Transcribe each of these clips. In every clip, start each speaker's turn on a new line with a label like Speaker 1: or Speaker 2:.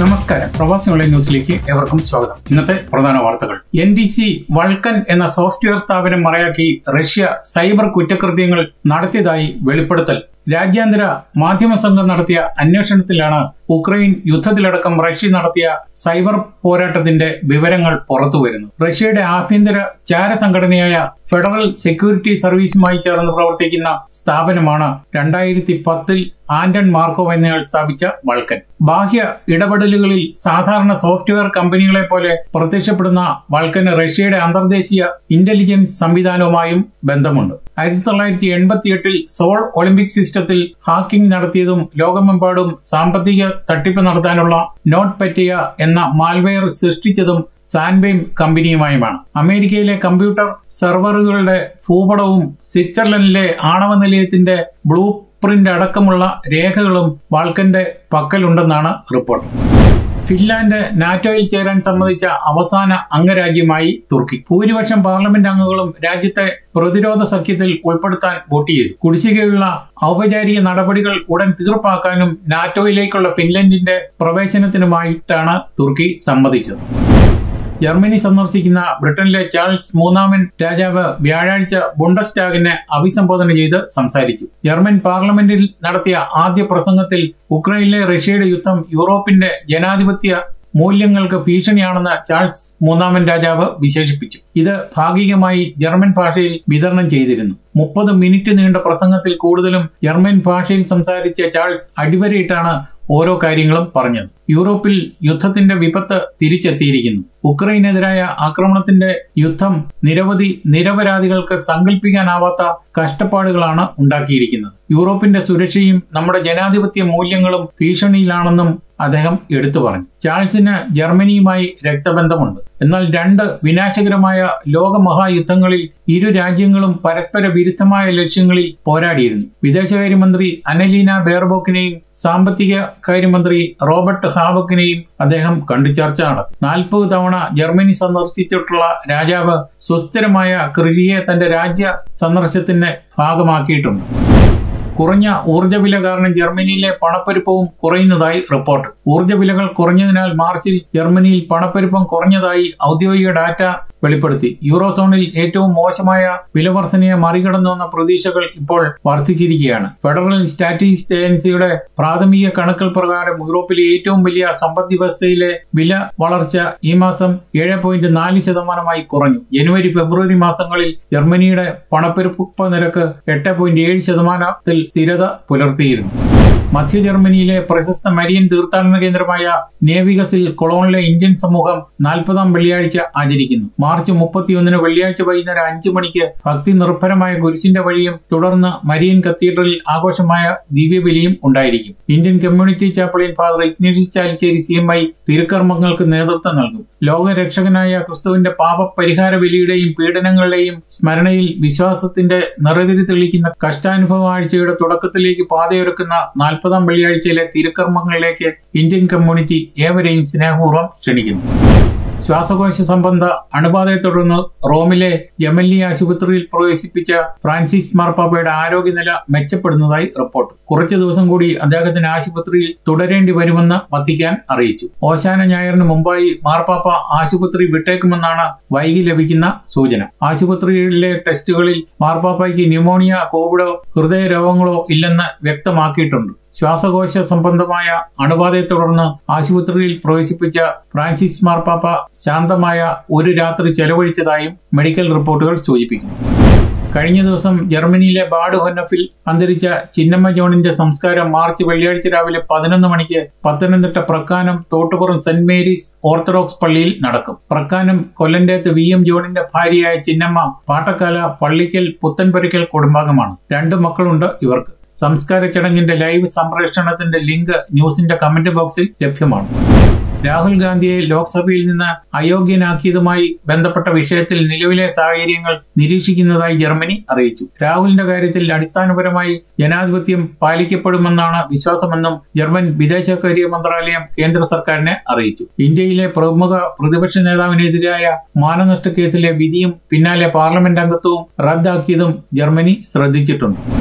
Speaker 1: നമസ്കാരം പ്രവാസി ഓൺലൈൻ ന്യൂസിലേക്ക് ഏവർക്കും സ്വാഗതം ഇന്നത്തെ പ്രധാന വാർത്തകൾ എൻ ഡി സി വൾക്കൻ എന്ന സോഫ്റ്റ്വെയർ സ്ഥാപനം മറയാക്കി റഷ്യ സൈബർ കുറ്റകൃത്യങ്ങൾ നടത്തിയതായി വെളിപ്പെടുത്തൽ രാജ്യാന്തര മാധ്യമ സംഘം നടത്തിയ അന്വേഷണത്തിലാണ് ഉക്രൈൻ യുദ്ധത്തിലടക്കം റഷ്യ നടത്തിയ സൈബർ പോരാട്ടത്തിന്റെ വിവരങ്ങൾ പുറത്തുവരുന്നത് റഷ്യയുടെ ആഭ്യന്തര ചാര സംഘടനയായ ഫെഡറൽ സെക്യൂരിറ്റി സർവീസുമായി ചേർന്ന് പ്രവർത്തിക്കുന്ന സ്ഥാപനമാണ് രണ്ടായിരത്തി പത്തിൽ ആന്റൺ മാർക്കോവ് എന്നയാൾ സ്ഥാപിച്ച വൾക്കൻ ബാഹ്യ ഇടപെടലുകളിൽ സാധാരണ സോഫ്റ്റ്വെയർ കമ്പനികളെ പോലെ പ്രത്യക്ഷപ്പെടുന്ന വൾക്കന് റഷ്യയുടെ അന്തർദേശീയ ഇന്റലിജൻസ് സംവിധാനവുമായും ബന്ധമുണ്ട് ആയിരത്തി തൊള്ളായിരത്തി എൺപത്തിയെട്ടിൽ സോൾ ഒളിമ്പിക് സിസ്റ്റത്തിൽ ഹാക്കിംഗ് നടത്തിയതും ലോകമെമ്പാടും സാമ്പത്തിക തട്ടിപ്പ് നടത്താനുള്ള നോട്ട് പറ്റിയ എന്ന മാൽവെയർ സൃഷ്ടിച്ചതും സാൻബെയിം കമ്പനിയുമായുമാണ് അമേരിക്കയിലെ കമ്പ്യൂട്ടർ സെർവറുകളുടെ ഭൂപടവും സ്വിറ്റ്സർലൻഡിലെ ആണവ നിലയത്തിന്റെ ബ്ലൂ പ്രിന്റ് അടക്കമുള്ള രേഖകളും വാൾക്കന്റെ പക്കലുണ്ടെന്നാണ് റിപ്പോർട്ട് ഫിൻലാൻഡ് നാറ്റോയിൽ ചേരാൻ സമ്മതിച്ച അവസാന അംഗരാജ്യമായി തുർക്കി ഭൂരിപക്ഷം പാർലമെന്റ് അംഗങ്ങളും രാജ്യത്തെ പ്രതിരോധ സഖ്യത്തിൽ ഉൾപ്പെടുത്താൻ വോട്ട് ചെയ്തു കുടിശ്ശികയുള്ള ഔപചാരിക നടപടികൾ ഉടൻ തീർപ്പാക്കാനും നാറ്റോയിലേക്കുള്ള ഫിൻലൻഡിന്റെ പ്രവേശനത്തിനുമായിട്ടാണ് തുർക്കി സമ്മതിച്ചത് ജർമ്മനി സന്ദർശിക്കുന്ന ബ്രിട്ടനിലെ ചാൾസ് മൂന്നാമൻ രാജാവ് വ്യാഴാഴ്ച ബുണ്ടസ്റ്റാഗിനെ അഭിസംബോധന ചെയ്ത് സംസാരിച്ചു ജർമ്മൻ പാർലമെന്റിൽ നടത്തിയ ആദ്യ പ്രസംഗത്തിൽ ഉക്രൈനിലെ റഷ്യയുടെ യുദ്ധം യൂറോപ്പിന്റെ ജനാധിപത്യ മൂല്യങ്ങൾക്ക് ഭീഷണിയാണെന്ന് ചാൾസ് മൂന്നാമൻ രാജാവ് വിശേഷിപ്പിച്ചു ഇത് ഭാഗികമായി ജർമ്മൻ ഭാഷയിൽ വിതരണം ചെയ്തിരുന്നു മുപ്പത് മിനിറ്റ് നീണ്ട പ്രസംഗത്തിൽ കൂടുതലും ജർമ്മൻ ഭാഷയിൽ സംസാരിച്ച ചാൾസ് അടിവരയിട്ടാണ് ഓരോ കാര്യങ്ങളും പറഞ്ഞത് യൂറോപ്പിൽ യുദ്ധത്തിന്റെ വിപത്ത് തിരിച്ചെത്തിയിരിക്കുന്നു ഉക്രൈനെതിരായ ആക്രമണത്തിന്റെ യുദ്ധം നിരവധി നിരപരാധികൾക്ക് സങ്കല്പിക്കാനാവാത്ത കഷ്ടപ്പാടുകളാണ് ഉണ്ടാക്കിയിരിക്കുന്നത് യൂറോപ്പിന്റെ സുരക്ഷയും നമ്മുടെ ജനാധിപത്യ മൂല്യങ്ങളും ഭീഷണിയിലാണെന്നും അദ്ദേഹം എടുത്തു പറഞ്ഞു ചാൾസിന് ജർമ്മനിയുമായി രക്തബന്ധമുണ്ട് എന്നാൽ രണ്ട് വിനാശകരമായ ലോകമഹായുദ്ധങ്ങളിൽ ഇരു രാജ്യങ്ങളും പരസ്പര വിരുദ്ധമായ ലക്ഷ്യങ്ങളിൽ പോരാടിയിരുന്നു വിദേശകാര്യമന്ത്രി അനലീന ബേർബോക്കിനെയും സാമ്പത്തിക കാര്യമന്ത്രി റോബർട്ട് ഹാബക്കിനെയും അദ്ദേഹം കണ്ടു ചർച്ച നടത്തി നാൽപ്പത് തവണ ജർമ്മനി സന്ദർശിച്ചിട്ടുള്ള രാജാവ് സുസ്ഥിരമായ കൃഷിയെ തന്റെ രാജ്യ സന്ദർശനത്തിന്റെ ഭാഗമാക്കിയിട്ടുണ്ട് കുറഞ്ഞ ഊർജ്ജവില കാരണം ജർമ്മനിയിലെ പണപ്പെരുപ്പവും കുറയുന്നതായി റിപ്പോർട്ട് ഊർജ്ജവിലകൾ കുറഞ്ഞതിനാൽ മാർച്ചിൽ ജർമ്മനിയിൽ പണപ്പെരുപ്പം കുറഞ്ഞതായി ഔദ്യോഗിക ഡാറ്റ വെളിപ്പെടുത്തി യൂറോസോണിൽ ഏറ്റവും മോശമായ വിലവർധനയെ മറികടന്നുവെന്ന പ്രതീക്ഷകൾ ഇപ്പോൾ വർദ്ധിച്ചിരിക്കുകയാണ് ഫെഡറൽ സ്റ്റാറ്റിസ്റ്റിക്സ് ഏജൻസിയുടെ പ്രാഥമിക കണക്കുകൾ പ്രകാരം യൂറോപ്പിലെ ഏറ്റവും വലിയ സമ്പദ് വ്യവസ്ഥയിലെ വില വളർച്ച ഈ മാസം ഏഴ് പോയിന്റ് നാല് ശതമാനമായി കുറഞ്ഞു ജനുവരി ഫെബ്രുവരി മാസങ്ങളിൽ ജർമ്മനിയുടെ പണപ്പെരുപ്പ നിരക്ക് എട്ട് പോയിന്റ് ഏഴ് ശതമാനത്തിൽ സ്ഥിരത പുലർത്തിയിരുന്നു മധ്യ ജർമ്മനിയിലെ പ്രശസ്ത മരിയൻ തീർത്ഥാടന കേന്ദ്രമായ നേവികസിൽ കൊളോണിലെ ഇന്ത്യൻ സമൂഹം നാൽപ്പതാം വെള്ളിയാഴ്ച ആചരിക്കുന്നു മാർച്ച് മുപ്പത്തിയൊന്നിന് വെള്ളിയാഴ്ച വൈകുന്നേരം അഞ്ചു മണിക്ക് ഭക്തി നിർഭരമായ കുരിശിന്റെ വഴിയും തുടർന്ന് മരിയൻ കത്തീഡ്രലിൽ ആഘോഷമായ ദിവ്യബലിയും ഉണ്ടായിരിക്കും Indian community chaplain father Ignatius Chalissery C M I തിരുക്കർമ്മങ്ങൾക്ക് നേതൃത്വം നൽകും ലോകരക്ഷകനായ ക്രിസ്തുവിന്റെ പാപ പരിഹാര ബലിയുടെയും പീഡനങ്ങളുടെയും സ്മരണയിൽ വിശ്വാസത്തിന്റെ നിറതിരി തെളിയിക്കുന്ന കഷ്ടാനുഭവ ആഴ്ചയുടെ തുടക്കത്തിലേക്ക് പാതയൊരുക്കുന്ന നാൽപ്പതാം വെള്ളിയാഴ്ചയിലെ തിരുക്കർമ്മങ്ങളിലേക്ക് ഇന്ത്യൻ കമ്മ്യൂണിറ്റി ഏവരെയും സ്നേഹപൂർവ്വം ക്ഷണിക്കുന്നു ശ്വാസകോശ സംബന്ധ അണുബാധയെ തുടർന്ന് റോമിലെ യമല്ലി ആശുപത്രിയിൽ പ്രവേശിപ്പിച്ച ഫ്രാൻസിസ് മാർപ്പാപ്പയുടെ ആരോഗ്യനില മെച്ചപ്പെടുന്നതായി റിപ്പോർട്ട് കുറച്ചു ദിവസം കൂടി അദ്ദേഹത്തിന് ആശുപത്രിയിൽ തുടരേണ്ടി വരുമെന്ന് വത്തിക്കാൻ അറിയിച്ചു ഓശാന ഞായറിന് മുമ്പായി മാർപ്പാപ്പ ആശുപത്രി വിട്ടേക്കുമെന്നാണ് വൈകി ലഭിക്കുന്ന സൂചന ആശുപത്രിയിലെ ടെസ്റ്റുകളിൽ മാർപ്പാപ്പയ്ക്ക് ന്യൂമോണിയ കോവിഡോ ഹൃദയ രോഗങ്ങളോ ഇല്ലെന്ന് വ്യക്തമാക്കിയിട്ടുണ്ട് ശ്വാസകോശ സംബന്ധമായ അണുബാധയെ തുടർന്ന് ആശുപത്രിയിൽ പ്രവേശിപ്പിച്ച ഫ്രാൻസിസ് മാർപ്പാപ്പ ശാന്തമായ ഒരു രാത്രി ചെലവഴിച്ചതായും മെഡിക്കൽ റിപ്പോർട്ടുകൾ സൂചിപ്പിക്കുന്നു കഴിഞ്ഞ ദിവസം ജർമ്മനിയിലെ ബാഡ് ഹൊന്നഫിൽ അന്തരിച്ച ചിന്നമ്മ ജോണിന്റെ സംസ്കാരം മാർച്ച് വെള്ളിയാഴ്ച രാവിലെ പതിനൊന്ന് മണിക്ക് Pathanamthitta Prakkanam Thottupuram saint Mary's orthodox പള്ളിയിൽ നടക്കും പ്രക്കാനം കൊല്ലന്റേത്ത് വി എം ജോണിന്റെ ഭാര്യയായ ചിന്നമ്മ പാട്ടക്കാല പള്ളിക്കൽ പുത്തൻപുരയ്ക്കൽ കുടുംബാംഗമാണ് രണ്ട് മക്കളുണ്ട് ഇവർക്ക് സംസ്കാര ചടങ്ങിന്റെ ലൈവ് സംപ്രേഷണത്തിന്റെ ലിങ്ക് ന്യൂസിന്റെ കമന്റ് ബോക്സിൽ ലഭ്യമാണ് രാഹുൽ ഗാന്ധിയെ ലോക്സഭയിൽ നിന്ന് അയോഗ്യനാക്കിയതുമായി ബന്ധപ്പെട്ട വിഷയത്തിൽ നിലവിലെ സാഹചര്യങ്ങൾ നിരീക്ഷിക്കുന്നതായി ജർമ്മനി അറിയിച്ചു രാഹുലിന്റെ കാര്യത്തിൽ അടിസ്ഥാനപരമായി ജനാധിപത്യം പാലിക്കപ്പെടുമെന്നാണ് വിശ്വാസമെന്നും ജർമ്മൻ വിദേശകാര്യ മന്ത്രാലയം കേന്ദ്ര സർക്കാരിനെ അറിയിച്ചു ഇന്ത്യയിലെ പ്രമുഖ പ്രതിപക്ഷ നേതാവിനെതിരായ മാനനഷ്ട കേസിലെ വിധിയും പിന്നാലെ പാർലമെന്റ് അംഗത്വവും റദ്ദാക്കിയതും ജർമ്മനി ശ്രദ്ധിച്ചിട്ടുണ്ട്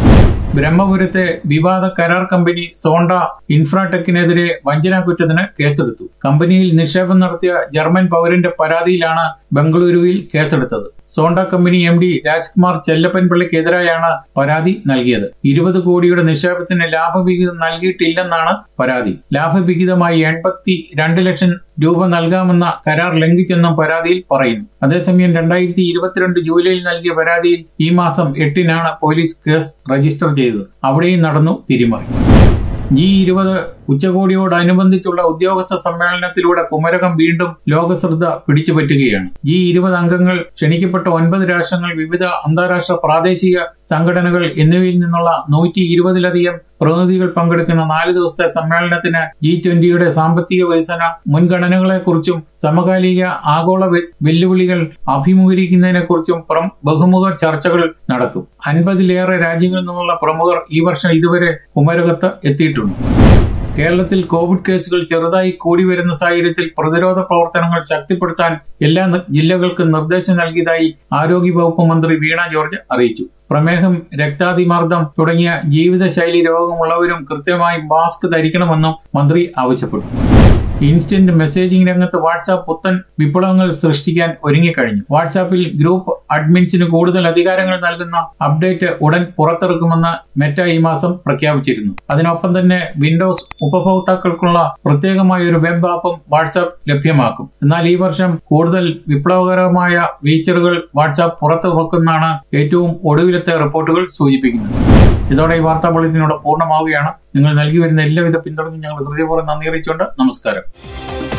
Speaker 1: ബ്രഹ്മപുരത്തെ വിവാദ കരാർ കമ്പനി സോണ്ട ഇൻഫ്രാടെക്കിനെതിരെ വഞ്ചനാ കുറ്റത്തിന് കേസെടുത്തു കമ്പനിയിൽ നിക്ഷേപം നടത്തിയ ജർമ്മൻ പൗരന്റെ പരാതിയിലാണ് ബംഗളൂരുവിൽ കേസെടുത്തത് Zonta company M D Rajkumar ചെല്ലപ്പൻപിള്ളയ്ക്കെതിരായാണ് പരാതി നൽകിയത് ഇരുപത് കോടിയുടെ നിക്ഷേപത്തിന് ലാഭവിഹിതം നൽകിയിട്ടില്ലെന്നാണ് പരാതി ലാഭവിഹിതമായി എൺപത്തി രണ്ട് ലക്ഷം രൂപ നൽകാമെന്ന കരാർ ലംഘിച്ചെന്നും പരാതിയിൽ പറയുന്നു അതേസമയം രണ്ടായിരത്തി ഇരുപത്തിരണ്ട് ജൂലൈയിൽ നൽകിയ പരാതിയിൽ ഈ മാസം എട്ടിനാണ് പോലീസ് കേസ് രജിസ്റ്റർ ചെയ്തത് അവിടെയും നടന്നു തിരിമറി ജി ഇരുപത് ഉച്ചകോടിയോടനുബന്ധിച്ചുള്ള ഉദ്യോഗസ്ഥ സമ്മേളനത്തിലൂടെ കുമരകം വീണ്ടും ലോകശ്രദ്ധ പിടിച്ചുപറ്റുകയാണ് ജി ഇരുപത് അംഗങ്ങൾ ക്ഷണിക്കപ്പെട്ട ഒൻപത് രാഷ്ട്രങ്ങൾ വിവിധ അന്താരാഷ്ട്ര പ്രാദേശിക സംഘടനകൾ എന്നിവയിൽ നിന്നുള്ള നൂറ്റി ഇരുപതിലധികം പ്രതിനിധികൾ പങ്കെടുക്കുന്ന നാല് ദിവസത്തെ സമ്മേളനത്തിന് ജി ട്വന്റിയുടെ സാമ്പത്തിക വികസന മുൻഗണനകളെക്കുറിച്ചും സമകാലിക ആഗോള വെല്ലുവിളികൾ അഭിമുഖീകരിക്കുന്നതിനെക്കുറിച്ചും ബഹുമുഖ ചർച്ചകൾ നടക്കും അൻപതിലേറെ രാജ്യങ്ങളിൽ നിന്നുള്ള പ്രമുഖർ ഈ വർഷം ഇതുവരെ കുമരകത്ത് എത്തിയിട്ടുണ്ട് കേരളത്തിൽ കോവിഡ് കേസുകൾ ചെറുതായി കൂടി വരുന്ന സാഹചര്യത്തിൽ പ്രതിരോധ പ്രവർത്തനങ്ങൾ ശക്തിപ്പെടുത്താൻ എല്ലാ ജില്ലകൾക്കും നിർദ്ദേശം നൽകിയതായി ആരോഗ്യവകുപ്പ് മന്ത്രി വീണ ജോർജ് അറിയിച്ചു പ്രമേഹം രക്താതിമർദ്ദം തുടങ്ങിയ ജീവിതശൈലി രോഗമുള്ളവരും കൃത്യമായി മാസ്ക് ധരിക്കണമെന്നും മന്ത്രി ആവശ്യപ്പെട്ടു ഇൻസ്റ്റന്റ് മെസ്സേജിംഗ് രംഗത്ത് വാട്സാപ്പ് പുത്തൻ വിപ്ലവങ്ങൾ സൃഷ്ടിക്കാൻ ഒരുങ്ങിക്കഴിഞ്ഞു വാട്സാപ്പിൽ ഗ്രൂപ്പ് അഡ്മിൻസിന് കൂടുതൽ അധികാരങ്ങൾ നൽകുന്ന അപ്ഡേറ്റ് ഉടൻ പുറത്തിറക്കുമെന്ന് മെറ്റ ഈ മാസം പ്രഖ്യാപിച്ചിരുന്നു അതിനൊപ്പം തന്നെ വിൻഡോസ് ഉപഭോക്താക്കൾക്കുള്ള പ്രത്യേകമായ ഒരു വെബ് ആപ്പും വാട്സാപ്പ് ലഭ്യമാക്കും എന്നാൽ ഈ വർഷം കൂടുതൽ വിപ്ലവകരമായ ഫീച്ചറുകൾ വാട്സാപ്പ് പുറത്തിറക്കുമെന്നാണ് ഏറ്റവും ഒടുവിലത്തെ റിപ്പോർട്ടുകൾ സൂചിപ്പിക്കുന്നത് ഇതോടെ ഈ വാർത്താ ബുള്ളറ്റിനോട് പൂർണ്ണമാവുകയാണ് നിങ്ങൾ നൽകി വരുന്ന എല്ലാവിധ പിന്തുണയും ഞങ്ങൾ ഹൃദയപൂർവ്വം നന്ദി അറിയിച്ചുകൊണ്ട് നമസ്കാരം